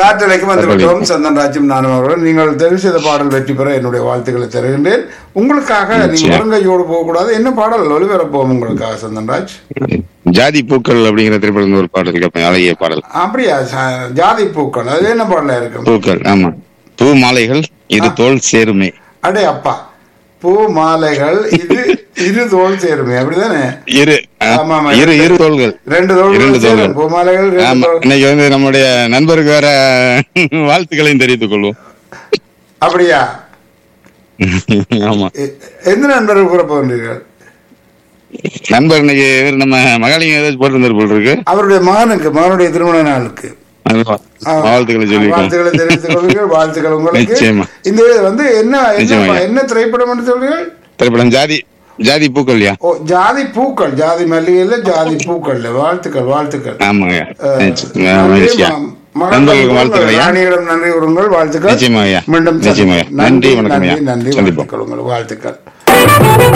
காற்றலைக்கு வந்து விட்டோம் சந்தன் ராஜும் நானும் அவர்களும் நீங்கள் தெரிவு செய்த பாடல் வெற்றி பெற என்னுடைய வாழ்த்துக்களை தருகின்றேன் உங்களுக்காக நீங்கள் நிச்சயம். முருங்கையோடு போகக்கூடாது என்ன பாடல் ஒளிபரப்போம் உங்களுக்காக சந்தன் ராஜ் ஜாதி பூக்கள் அப்படிங்கிற திரைப்படம் ஒரு பாடல் கேட்பேன் அழகிய பாடல் அப்படியா ச- ஜாதி பூக்கள் அது என்ன பாடலா இருக்கும் பூக்கள் ஆமா பூ மாலைகள் இது தோல் சேருமே அடே அப்பா பூ மாலைகள் இது இரு தோல் சேருமே அப்படிதானே இரு ஆ, ஆமா, ஆமா. இரு இரு தோள்கள் ரெண்டு தோல் இரண்டு சேரும் தோள்கள். பூ மாலைகள் ரெண்டு ஆமா தோல் இன்னைக்கு வந்து நம்முடைய நண்பருக்கு வேற வாழ்த்துக்களையும் தெரிவித்துக் கொள்வோம் அப்படியா ஆமா எ- எந்த நண்பர்கள் கூற போகின்றீர்கள் நண்பர் இன்னைக்கு இவரு நம்ம மகாலிங்க ஏதாச்சும் போட்டிருந்தாரு போல் இருக்கு அவருடைய மகனுக்கு மகனுடைய திருமண நாளுக்கு அதுவா. ஆ, வாழ்த்துக்களை சொல்லிக்கோங்க வாழ்த்துக்களை தெரிவித்துக் கொள்கிறீர்கள் வாழ்த்துக்கள் உங்களுக்கு நிச்சயமா. இந்த இது வந்து என்ன என்ன நிச்சயமா. என்ன திரைப்படம் என்று சொல்றீர்கள் திரைப்படம் ஜாதி ஜாதி பூக்கள்யா ஓ ஜாதி பூக்கள் ஜாதி மல்லிகைல ஜாதி பூக்கள் வாழ்த்துக்கள் வாழ்த்துக்கள் ஆமாங்க அஹ், நிச்சயம். நன்றி, மகிழ்ச்சியா ம- மகன் நண்பர்களுக்கு வாழ்த்துக்கள் ஐயா ராணியிடம் நன்றி கூறுங்கள் வாழ்த்துக்கள் நிச்சயமா ஐயா. மீண்டும் நிச்சயமா ஐயா. சந்திப்போம். நன்றி, வணக்கம் நன்றி ஐயா. நன்றி சந்திப்போம். வாழ்த்துக்கள் உங்களுக்கு வாழ்த்துக்கள்